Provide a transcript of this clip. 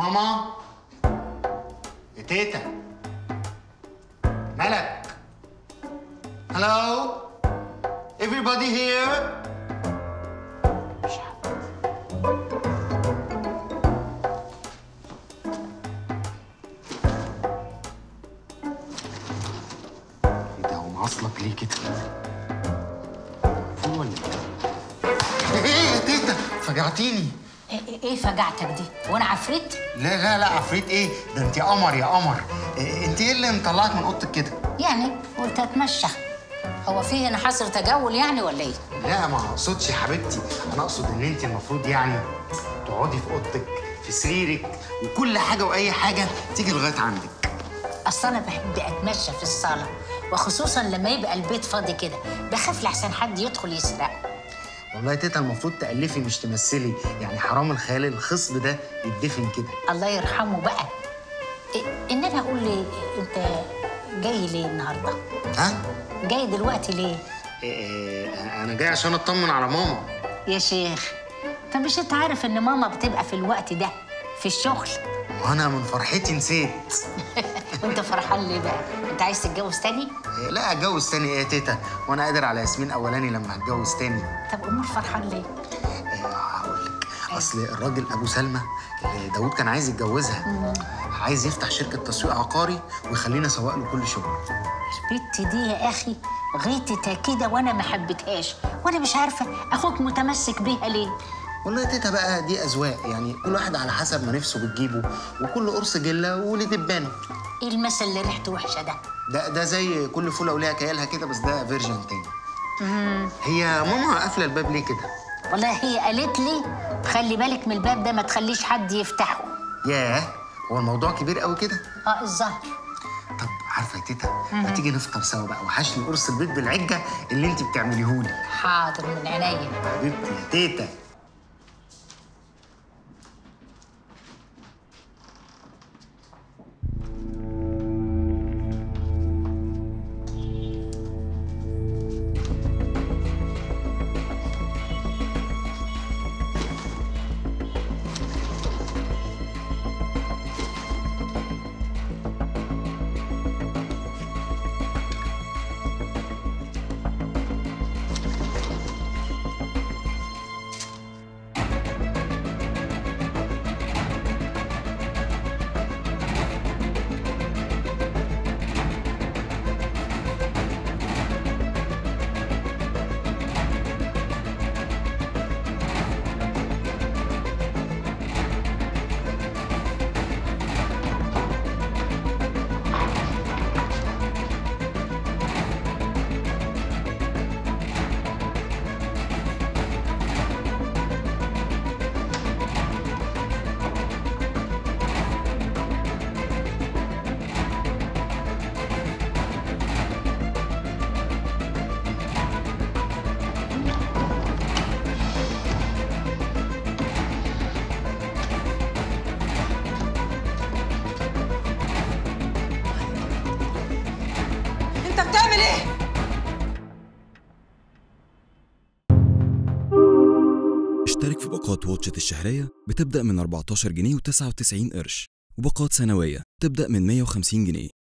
ماما يا تيتا ملك هلو everybody here ايه ده هو معصلك ليه كده؟ فين ولا ايه؟ ايه يا تيتا فجعتيني ايه إيه فجعتك دي وانا عفريت لا لا لا عفريت ايه؟ ده انت قمر يا قمر إيه انت ايه اللي مطلعك من اوضتك كده؟ يعني قلت اتمشى هو في هنا حصر تجول يعني ولا ايه لا ما اقصدش يا حبيبتي انا اقصد ان انت المفروض يعني تقعدي في اوضتك في سريرك وكل حاجه واي حاجه تيجي لغايه عندك اصل انا بحب اتمشى في الصاله وخصوصا لما يبقى البيت فاضي كده بخاف لحسن حد يدخل يسرق والله يا تيتا المفروض تألفي مش تمثلي يعني حرام الخيال الخصب ده يتدفن كده الله يرحمه بقى إيه انما اقول لي انت جاي ليه النهارده ها؟ جاي دلوقتي ليه إيه انا جاي عشان اطمن على ماما يا شيخ طب مش انت عارف ان ماما بتبقى في الوقت ده في الشغل وانا من فرحتي نسيت وانت فرحان ليه بقى انت عايز تتجوز تاني إيه لا اتجوز تاني ايه يا تيتا وانا قادر على ياسمين اولاني لما هتجوز تاني طب امور فرحان ليه إيه هقول لك اصل الراجل ابو سلمى اللي داوود كان عايز يتجوزها عايز يفتح شركه تسويق عقاري ويخليني اسوق له كل شغل البت دي يا اخي غيتتها كده وانا ما حبيتهاش وانا مش عارفه اخوك متمسك بيها ليه والله يا تيتا بقى دي اذواق يعني كل واحد على حسب ما نفسه بتجيبه وكل قرص جله وليه دبانه ايه المثل اللي ريحته وحشه ده ده ده زي كل فوله وليها كيالها كده بس ده فيرجن تاني هي ماما قافله الباب ليه كده والله هي قالت لي خلي بالك من الباب ده ما تخليش حد يفتحه ياه هو الموضوع كبير قوي كده اه الظهر طب عارفه يا تيتا ما تيجي نفطر سوا بقى وحشني قرص البيض بالعجه اللي انت بتعمليهولي حاضر من عينيا حبيبتي يا تيتا انت بتعمل ايه؟ اشترك في باقات واتشت الشهرية بتبدأ من 14 جنيه و99 قرش وباقات سنوية تبدأ من 150 جنيه